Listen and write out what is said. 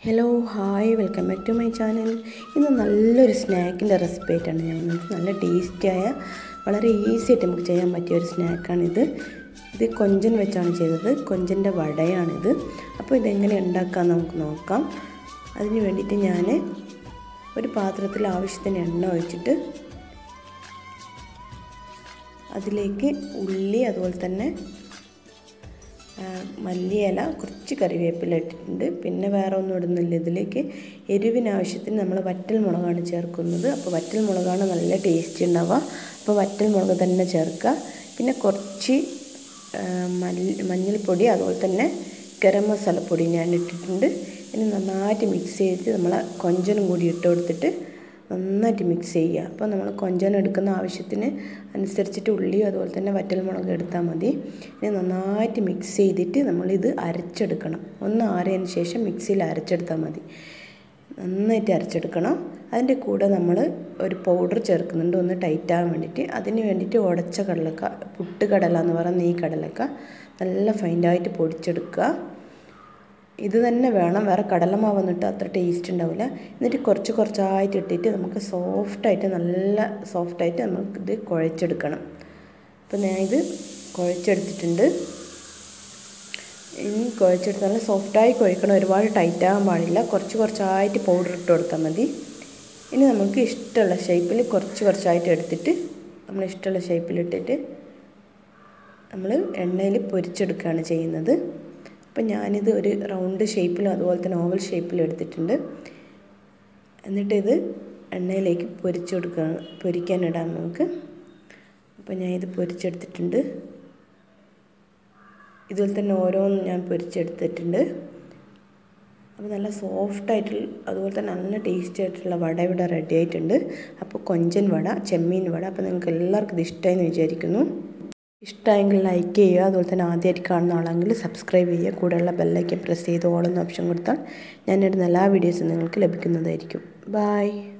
hello hi welcome back to my channel ഇന്ന് നല്ലൊരു സ്നാക്കിൻ്റെ recipe ആയിട്ടാണ് ഞാൻ വന്നത് നല്ല ടേസ്റ്റിയായ വളരെ ഈസി ആയിട്ട് നമുക്ക് ചെയ്യാൻ പറ്റിയ ഒരു സ്നാക്കാണിത് ഇത് കൊഞ്ചൻ വെച്ചാണ് ചെയ്തത് കൊഞ്ചൻ്റെ വടയാണിത് അപ്പോൾ ഇതെങ്ങനെ ഉണ്ടാക്കാമെന്ന് നമുക്ക് നോക്കാം അതിന് വേണ്ടിയിട്ട് ഞാൻ ഒരു പാത്രത്തിൽ ആവശ്യത്തിന് എണ്ണ ഒഴിച്ചിട്ട് അതിലേക്ക് ഉള്ളി അതുപോലെ തന്നെ മല്ലിയില കുറച്ച് കറിവേപ്പില ഇട്ടിട്ടുണ്ട് പിന്നെ വേറെ ഒന്നും ഇടുന്നില്ല ഇതിലേക്ക് എരിവിനാവശ്യത്തിന് നമ്മൾ വറ്റൽ മുളകാണ് ചേർക്കുന്നത് അപ്പോൾ വറ്റൽ മുളകാണ് നല്ല ടേസ്റ്റ് ഉണ്ടാവുക അപ്പോൾ വറ്റൽ മുളക് തന്നെ ചേർക്കുക പിന്നെ കുറച്ച് മഞ്ഞൾപ്പൊടി അതുപോലെ തന്നെ ഗരം മസാലപ്പൊടി ഞാൻ ഇട്ടിട്ടുണ്ട് ഇനി നന്നായിട്ട് മിക്സ് ചെയ്തിട്ട് നമ്മൾ കൊഞ്ചനും കൂടി ഇട്ട് കൊടുത്തിട്ട് നന്നായിട്ട് മിക്സ് ചെയ്യുക അപ്പോൾ നമ്മൾ കൊഞ്ചൻ എടുക്കുന്ന ആവശ്യത്തിന് അനുസരിച്ചിട്ട് ഉള്ളിയും അതുപോലെ തന്നെ വറ്റൽമുളക് എടുത്താൽ മതി ഇനി നന്നായിട്ട് മിക്സ് ചെയ്തിട്ട് നമ്മളിത് അരച്ചെടുക്കണം ഒന്ന് ആറിയതിന് ശേഷം മിക്സിയിൽ അരച്ചെടുത്താൽ മതി നന്നായിട്ട് അരച്ചെടുക്കണം അതിൻ്റെ കൂടെ നമ്മൾ ഒരു പൗഡർ ചേർക്കുന്നുണ്ട് ഒന്ന് ടൈറ്റ് ആകാൻ വേണ്ടിയിട്ട് അതിന് വേണ്ടിയിട്ട് ഉടച്ച കടലക്ക പുട്ട് കടല എന്ന് പറയുന്ന ഈ കടലക്ക നല്ല ഫൈൻഡായിട്ട് പൊടിച്ചെടുക്കുക ഇത് തന്നെ വേണം വേറെ കടലമാവ് വന്നിട്ട് അത്ര ടേസ്റ്റ് ഉണ്ടാവില്ല എന്നിട്ട് കുറച്ച് കുറച്ചായിട്ട് ഇട്ടിട്ട് നമുക്ക് സോഫ്റ്റായിട്ട് നല്ല സോഫ്റ്റായിട്ട് നമുക്ക് ഇത് കുഴച്ചെടുക്കണം അപ്പോൾ ഞാൻ ഇത് കുഴച്ചെടുത്തിട്ടുണ്ട് ഇനി കുഴച്ചെടുത്ത് നല്ല സോഫ്റ്റായി കുഴക്കണം ഒരുപാട് ടൈറ്റ് ആകാൻ പാടില്ല കുറച്ച് കുറച്ചായിട്ട് പൗഡർ ഇട്ട് കൊടുത്താൽ മതി ഇനി നമുക്ക് ഇഷ്ടമുള്ള ഷേപ്പിൽ കുറച്ച് കുറച്ചായിട്ട് എടുത്തിട്ട് നമ്മൾ ഇഷ്ടമുള്ള ഷേപ്പിലിട്ടിട്ട് നമ്മൾ എണ്ണയിൽ പൊരിച്ചെടുക്കുകയാണ് ചെയ്യുന്നത് അപ്പം ഞാനിത് ഒരു റൗണ്ട് ഷേപ്പിലും അതുപോലെ തന്നെ ഓവൽ ഷേപ്പിലും എടുത്തിട്ടുണ്ട് എന്നിട്ട് ഇത് എണ്ണയിലേക്ക് പൊരിച്ചു കൊടുക്കുക പൊരിക്കാനിടാം നമുക്ക് അപ്പം ഞാൻ ഇത് പൊരിച്ചെടുത്തിട്ടുണ്ട് ഇതുപോലെ തന്നെ ഓരോന്നും ഞാൻ പൊരിച്ചെടുത്തിട്ടുണ്ട് അപ്പോൾ നല്ല സോഫ്റ്റായിട്ടുള്ള അതുപോലെ തന്നെ നല്ല ടേസ്റ്റി ആയിട്ടുള്ള വട ഇവിടെ റെഡി ആയിട്ടുണ്ട് അപ്പോൾ കൊഞ്ചൻ വട ചെമ്മീൻ വട അപ്പോൾ നിങ്ങൾക്ക് എല്ലാവർക്കും ഇത് ഇഷ്ടമായി എന്ന് വിചാരിക്കുന്നു ഇഷ്ടമായെങ്കിൽ ലൈക്ക് ചെയ്യുക അതുപോലെ തന്നെ ആദ്യമായിട്ട് കാണുന്ന ആളെങ്കിൽ സബ്സ്ക്രൈബ് ചെയ്യുക കൂടെയുള്ള ബെല്ലൈക്കൻ പ്രസ് ചെയ്ത് ഓളെന്ന ഓപ്ഷൻ കൊടുത്താൽ ഞാനിടുന്ന എല്ലാ വീഡിയോസും നിങ്ങൾക്ക് ലഭിക്കുന്നതായിരിക്കും ബായ്